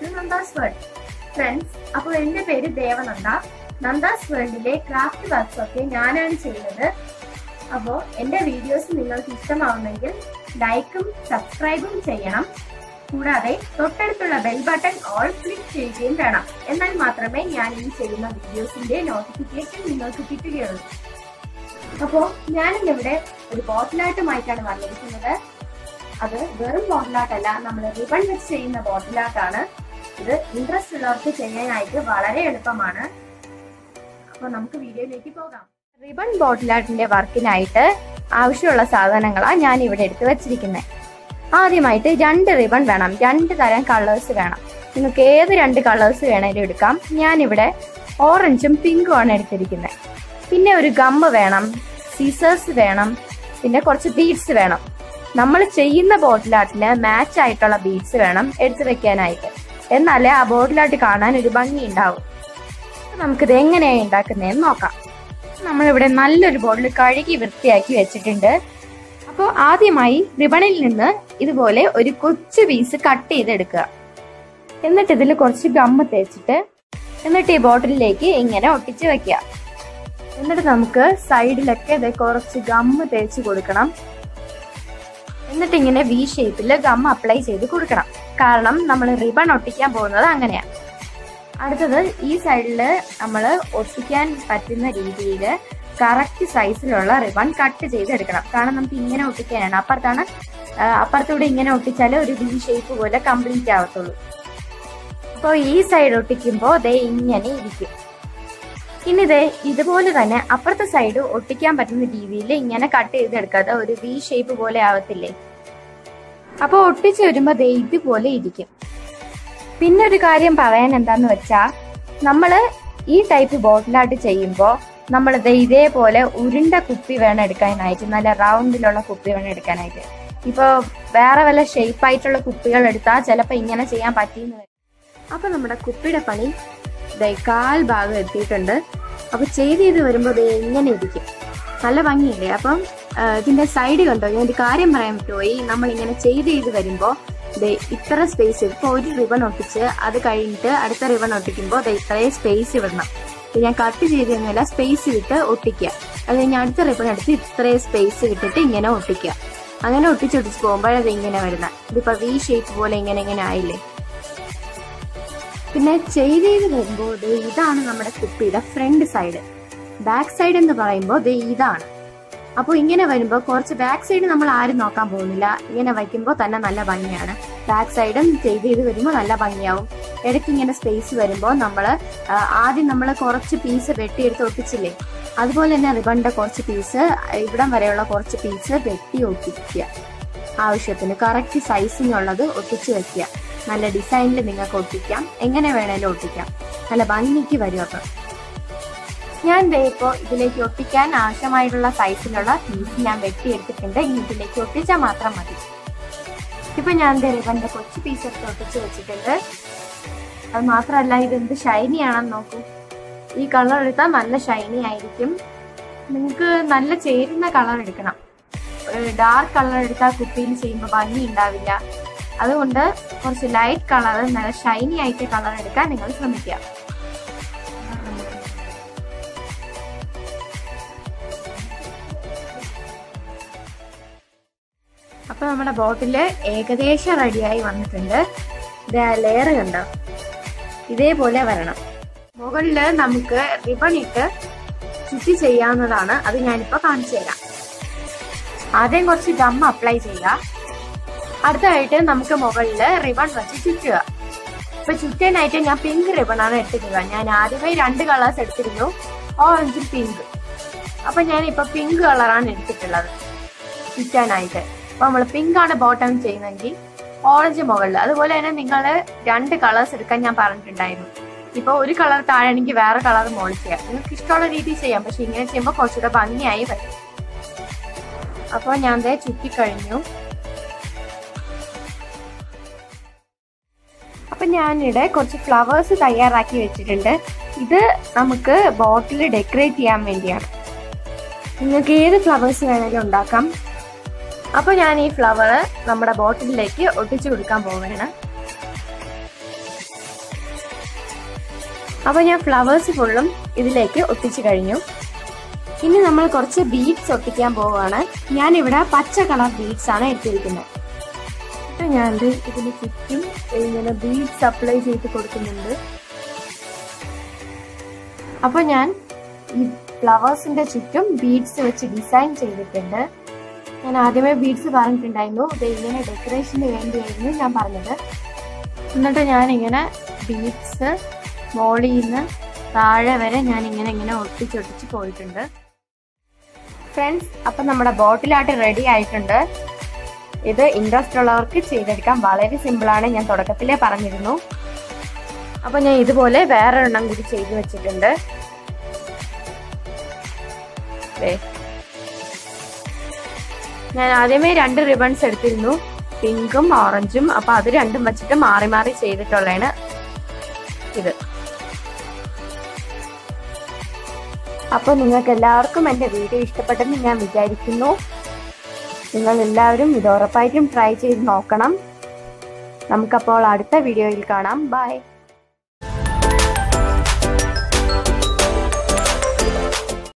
To Nanda's world friends അപ്പോൾ എന്റെ പേര് ദേവനന്ദ നന്ദാസ് വേൾഡിലെ ക്രാഫ്റ്റ് വർക്ക്സ് ഒക്കെ ഞാനാണ് ചെയ്യുന്നത് അപ്പോൾ എന്റെ വീഡിയോസ് നിങ്ങൾക്ക് ഇഷ്ടമാവുന്നെങ്കിൽ ലൈക്കും സബ്സ്ക്രൈബും ചെയ്യണം കൂടാതെ തൊട്ടടുത്തുള്ള ബെൽ ബട്ടൺ ഓൾ ക്ലിക്ക് ചെയ്യുകയും വേണം എന്നാൽ മാത്രമേ ഞാൻ ഈ ചെയ്യുന്ന വീഡിയോസിന്റെ നോട്ടിഫിക്കേഷൻ നിങ്ങൾക്ക് കിട്ടുകയുള്ളൂ അപ്പോൾ ഞാനിന്നിവിടെ ഒരു ബോട്ടിലാട്ടുമായിട്ടാണ് വന്നിരിക്കുന്നത് അത് വെറും ബോട്ടിലാട്ടല്ല നമ്മൾ റിബൺ വെച്ച് ചെയ്യുന്ന ബോട്ടിലാട്ടാണ് ഇത് ഇൻട്രസ്റ്റ് ഉള്ളവർക്ക് ചെയ്യാനായിട്ട് വളരെ എളുപ്പമാണ് അപ്പോൾ നമുക്ക് വീഡിയോയിലേക്ക് പോകാം റിബൺ ബോട്ടിലാട്ടിന്റെ വർക്കിനായിട്ട് ആവശ്യമുള്ള സാധനങ്ങളാണ് ഞാൻ ഇവിടെ എടുത്ത് വെച്ചിരിക്കുന്നത് ആദ്യമായിട്ട് രണ്ട് റിബൺ വേണം രണ്ട് തരം കളേഴ്സ് വേണം നിങ്ങൾക്ക് ഏത് രണ്ട് കളേഴ്സ് വേണേലും എടുക്കാം ഞാനിവിടെ ഓറഞ്ചും പിങ്കും ആണ് എടുത്തിരിക്കുന്നത് പിന്നെ ഒരു ഗമ്മ് വേണം സീസേഴ്സ് വേണം പിന്നെ കുറച്ച് ബീഡ്സ് വേണം നമ്മൾ ചെയ്യുന്ന ബോട്ടിലാട്ടിന് മാച്ച് ആയിട്ടുള്ള ബീഡ്സ് വേണം എടുത്തു വെക്കാനായിട്ട് എന്നാലേ ആ ബോട്ടിലാട്ട് കാണാൻ ഒരു ഭംഗി ഉണ്ടാവും നമുക്കിത് എങ്ങനെയാണ് ഉണ്ടാക്കുന്നതെന്ന് നോക്കാം നമ്മളിവിടെ നല്ലൊരു ബോട്ടിൽ കഴുകി വൃത്തിയാക്കി വെച്ചിട്ടുണ്ട് അപ്പോൾ ആദ്യമായി റിബണിൽ നിന്ന് ഇതുപോലെ ഒരു കൊച്ചു പീസ് കട്ട് ചെയ്തെടുക്കുക എന്നിട്ട് ഇതിൽ കുറച്ച് ഗമ്മ് തേച്ചിട്ട് എന്നിട്ട് ഈ ബോട്ടിലിലേക്ക് ഇങ്ങനെ ഒട്ടിച്ച് വെക്കുക എന്നിട്ട് നമുക്ക് സൈഡിലൊക്കെ ഇത് കുറച്ച് ഗമ്മ് തേച്ച് കൊടുക്കണം എന്നിട്ട് ഇങ്ങനെ വി ഷേപ്പിൽ ഗം അപ്ലൈ ചെയ്ത് കൊടുക്കണം കാരണം നമ്മൾ റിബൺ ഒട്ടിക്കാൻ പോകുന്നത് അങ്ങനെയാണ് അടുത്തത് ഈ സൈഡിൽ നമ്മൾ ഒട്ടിക്കാൻ പറ്റുന്ന രീതിയിൽ കറക്റ്റ് സൈസിലുള്ള റിബൺ കട്ട് ചെയ്തെടുക്കണം കാരണം നമുക്ക് ഇങ്ങനെ ഒട്ടിക്കാനാണ് അപ്പുറത്താണ് അപ്പുറത്തൂടെ ഇങ്ങനെ ഒട്ടിച്ചാൽ ഒരു വി ഷേപ്പ് പോലെ കംപ്ലീറ്റ് ആവത്തുള്ളൂ അപ്പോൾ ഈ സൈഡ് ഒട്ടിക്കുമ്പോൾ ദേ ഇങ്ങനെ ഇരിക്കും ഇനി ദേ ഇതുപോലെ തന്നെ അപ്പുറത്തെ സൈഡ് ഒട്ടിക്കാൻ പറ്റുന്ന രീതിയിൽ ഇങ്ങനെ കട്ട് ചെയ്തെടുക്കാതെ ഒരു വി ഷേപ്പ് പോലെ ആവത്തില്ലേ അപ്പോൾ ഒട്ടിച്ച് വരുമ്പോൾ ദേ ഇതുപോലെ ഇരിക്കും പിന്നെ ഒരു കാര്യം പറയാൻ എന്താന്ന് വെച്ചാ നമ്മള് ഈ ടൈപ്പ് ബോട്ടിലായിട്ട് ചെയ്യുമ്പോൾ നമ്മൾ ദേ ഇതേപോലെ ഉരുണ്ട കുപ്പി വേണം എടുക്കാനായിട്ട് നല്ല റൗണ്ടിലുള്ള കുപ്പി വേണം എടുക്കാനായിട്ട് ഇപ്പോൾ വേറെ വല്ല ഷേപ്പ് ആയിട്ടുള്ള കുപ്പികൾ എടുത്താൽ ചിലപ്പോൾ ഇങ്ങനെ ചെയ്യാൻ പറ്റിയെന്ന് വരും അപ്പൊ നമ്മുടെ കുപ്പിയുടെ പണി ദേ കാൽ ഭാഗം എത്തിയിട്ടുണ്ട് അപ്പൊ ചെയ്ത് ചെയ്ത് വരുമ്പോൾ ദേ ഇങ്ങനെ ഇരിക്കും നല്ല ഭംഗിയില്ലേ അപ്പം ഇതിന്റെ സൈഡ് കണ്ടോ ഞാൻ ഒരു കാര്യം പറയാൻ പറ്റുപോയി നമ്മൾ ഇങ്ങനെ ചെയ്ത് ചെയ്ത് വരുമ്പോൾ ദേ ഇത്ര സ്പേസ് ഇപ്പോൾ ഒരു റിബൺ ഒട്ടിച്ച് അത് കഴിഞ്ഞിട്ട് അടുത്ത റിബൺ ഒട്ടിക്കുമ്പോൾ ദേ ഇത്രയും സ്പേസ് വിടണം ഞാൻ കട്ട് ചെയ്ത് കഴിഞ്ഞാൽ സ്പേസ് വിട്ട് ഒട്ടിക്കുക അത് കഴിഞ്ഞ് അടുത്ത റിബൺ എടുത്ത് ഇത്രയും സ്പേസ് വിട്ടിട്ട് ഇങ്ങനെ ഒട്ടിക്കുക അങ്ങനെ ഒട്ടിച്ചൊട്ടിച്ച് പോകുമ്പോഴത് ഇങ്ങനെ വരുന്ന ഇതിപ്പോ വി ഷേപ്പ് പോലെ ഇങ്ങനെ ഇങ്ങനെ ആയില്ലേ പിന്നെ ചെയ്ത് ചെയ്ത് വരുമ്പോൾ ദേ ഇതാണ് നമ്മുടെ കുപ്പിയുടെ ഫ്രണ്ട് സൈഡ് ബാക്ക് സൈഡ് എന്ന് പറയുമ്പോൾ ദേ ഇതാണ് അപ്പോൾ ഇങ്ങനെ വരുമ്പോൾ കുറച്ച് ബാക്ക് സൈഡ് നമ്മൾ ആരും നോക്കാൻ പോകുന്നില്ല ഇങ്ങനെ വയ്ക്കുമ്പോൾ തന്നെ നല്ല ഭംഗിയാണ് ബാക്ക് സൈഡും ചെയ്ത് ചെയ്ത് വരുമ്പോൾ നല്ല ഭംഗിയാവും ഇടയ്ക്ക് ഇങ്ങനെ സ്പേസ് വരുമ്പോൾ നമ്മൾ ആദ്യം നമ്മൾ കുറച്ച് പീസ് വെട്ടിയെടുത്ത് ഒട്ടിച്ചില്ലേ അതുപോലെ തന്നെ റിബണിന്റെ കുറച്ച് പീസ് ഇവിടം വരെയുള്ള കുറച്ച് പീസ് വെട്ടി ഒട്ടിക്കുക ആവശ്യത്തിന് കറക്റ്റ് സൈസിനുള്ളത് ഒട്ടിച്ച് വെക്കുക നല്ല ഡിസൈനിൽ നിങ്ങൾക്ക് ഒട്ടിക്കാം എങ്ങനെ വേണേലും ഒട്ടിക്കാം നല്ല ഭംഗിക്ക് വരും അപ്പം ഞാൻ ദേ ഇപ്പോൾ ഇതിലേക്ക് ഒട്ടിക്കാൻ ആവശ്യമായിട്ടുള്ള സൈസിലുള്ള പീസ് ഞാൻ വെട്ടിയെടുത്തിട്ടുണ്ട് ഇനി ഇതിലേക്ക് ഒട്ടിച്ചാൽ മാത്രം മതി ഇപ്പൊ ഞാൻ ദേ റിബന്റെ കൊച്ചു പീസ് എടുത്ത് ഒട്ടിച്ച് വെച്ചിട്ടുണ്ട് അത് മാത്രമല്ല ഇത് എന്ത് ഷൈനി ആണെന്ന് നോക്കൂ ഈ കളർ എടുത്താൽ നല്ല ഷൈനി ആയിരിക്കും നിങ്ങൾക്ക് നല്ല ചേരുന്ന കളർ എടുക്കണം ഡാർക്ക് കളർ എടുത്താൽ കുപ്പിയിൽ ചെയ്യുമ്പോൾ ഭംഗി ഉണ്ടാവില്ല അതുകൊണ്ട് കുറച്ച് ലൈറ്റ് കളർ നല്ല ഷൈനി ആയിട്ട് കളർ എടുക്കാൻ നിങ്ങൾ ശ്രമിക്കുക അപ്പൊ നമ്മുടെ ബോട്ടില് ഏകദേശം റെഡിയായി വന്നിട്ടുണ്ട് ഇത് ലെയർ കണ്ടോ ഇതേപോലെ വരണം മുകളില് നമുക്ക് റിബൺ ഇട്ട് ചുറ്റി ചെയ്യാവുന്നതാണ് അത് ഞാനിപ്പോ കാണിച്ചു തരാം ആദ്യം കുറച്ച് ഗം അപ്ലൈ ചെയ്യുക അടുത്തതായിട്ട് നമുക്ക് മുകളിൽ റിബൺ വെച്ച് ചുറ്റുക ഇപ്പൊ ചുറ്റാനായിട്ട് ഞാൻ പിങ്ക് റിബൺ ആണ് എടുത്തിട്ടുള്ളത് ഞാൻ ആദ്യമേ രണ്ട് കളേഴ്സ് എടുത്തിരുന്നു ഓറഞ്ചും പിങ്ക് അപ്പൊ ഞാൻ ഇപ്പൊ പിങ്ക് കളറാണ് എടുത്തിട്ടുള്ളത് ചുറ്റാനായിട്ട് അപ്പൊ നമ്മൾ പിങ്ക് ആണ് ബോട്ടം ചെയ്യുന്നതെങ്കിൽ ഓറഞ്ച് മുകളിൽ അതുപോലെ തന്നെ നിങ്ങൾ രണ്ട് കളേഴ്സ് എടുക്കാൻ ഞാൻ പറഞ്ഞിട്ടുണ്ടായിരുന്നു ഇപ്പൊ ഒരു കളർ താഴെയാണെങ്കിൽ വേറെ കളർ മുകളിൽ ചെയ്യാം നിങ്ങൾക്ക് ഇഷ്ടമുള്ള രീതിയിൽ ചെയ്യാം പക്ഷെ ഇങ്ങനെ ചെയ്യുമ്പോൾ കുറച്ചുകൂടെ ഭംഗിയായി വരും അപ്പോൾ ഞാൻ ദേ ചുറ്റിക്കഴിഞ്ഞു അപ്പൊ ഞാനിവിടെ കുറച്ച് ഫ്ലവേഴ്സ് തയ്യാറാക്കി വെച്ചിട്ടുണ്ട് ഇത് നമുക്ക് ബോട്ടിൽ ഡെക്കറേറ്റ് ചെയ്യാൻ വേണ്ടിയാണ് നിങ്ങൾക്ക് ഏത് ഫ്ലവേഴ്സ് വേണമെങ്കിലും ഉണ്ടാക്കാം അപ്പൊ ഞാൻ ഈ ഫ്ലവർ നമ്മുടെ ബോട്ടിലേക്ക് ഒട്ടിച്ചു കൊടുക്കാൻ പോവുകയാണ് അപ്പോൾ ഞാൻ ഫ്ലവേഴ്സ് ഫുള്ളും ഇതിലേക്ക് ഒട്ടിച്ചു കഴിഞ്ഞു ഇനി നമ്മൾ കുറച്ച് ബീഡ്സ് ഒട്ടിക്കാൻ പോവുകയാണ് ഞാനിവിടെ പച്ച കളർ ബീഡ്സ് ആണ് എടുത്തിരിക്കുന്നത് എന്നിട്ട് ഞാൻ ഇത് ഇതിന് ചുറ്റും ഇങ്ങനെ ബീഡ്സ് അപ്ലൈ ചെയ്ത് കൊടുക്കുന്നുണ്ട് അപ്പോൾ ഞാൻ ഈ ഫ്ലവേഴ്സിന്റെ ചുറ്റും ബീഡ്സ് വെച്ച് ഡിസൈൻ ചെയ്തിട്ടുണ്ട് ഞാൻ ആദ്യമേ ബീഡ്സ് പറഞ്ഞിട്ടുണ്ടായിരുന്നു ഇത് ഇങ്ങനെ ഡെക്കറേഷന് വേണ്ടിയായിരുന്നു ഞാൻ പറഞ്ഞത് എന്നിട്ട് ഞാനിങ്ങനെ ബീഡ്സ് മോളിൽ നിന്ന് താഴെ വരെ ഞാൻ ഇങ്ങനെ ഇങ്ങനെ ഒട്ടിച്ചൊട്ടിച്ച് പോയിട്ടുണ്ട് ഫ്രണ്ട്സ് അപ്പം നമ്മുടെ ബോട്ടിലായിട്ട് റെഡി ആയിട്ടുണ്ട് ഇത് ഇൻട്രസ്റ്റ് ഉള്ളവർക്ക് ചെയ്തെടുക്കാൻ വളരെ സിമ്പിളാണ് ഞാൻ തുടക്കത്തിലേ പറഞ്ഞിരുന്നു അപ്പൊ ഞാൻ ഇതുപോലെ വേറൊരെണ്ണം കൂടി ചെയ്തു വെച്ചിട്ടുണ്ട് ദേ. ഞാൻ ആദ്യമേ രണ്ട് റിബൺസ് എടുത്തിരുന്നു പിങ്കും ഓറഞ്ചും അപ്പൊ അത് രണ്ടും വെച്ചിട്ട് മാറി മാറി ചെയ്തിട്ടുള്ളതാണ് ഇത് അപ്പോൾ നിങ്ങൾക്ക് എല്ലാവർക്കും എൻ്റെ വീഡിയോ ഇഷ്ടപ്പെട്ടെന്ന് ഞാൻ വിചാരിക്കുന്നു നിങ്ങൾ എല്ലാവരും ഇത് ഉറപ്പായിട്ടും ട്രൈ ചെയ്ത് നോക്കണം നമുക്കപ്പോൾ അടുത്ത വീഡിയോയിൽ കാണാം ബൈ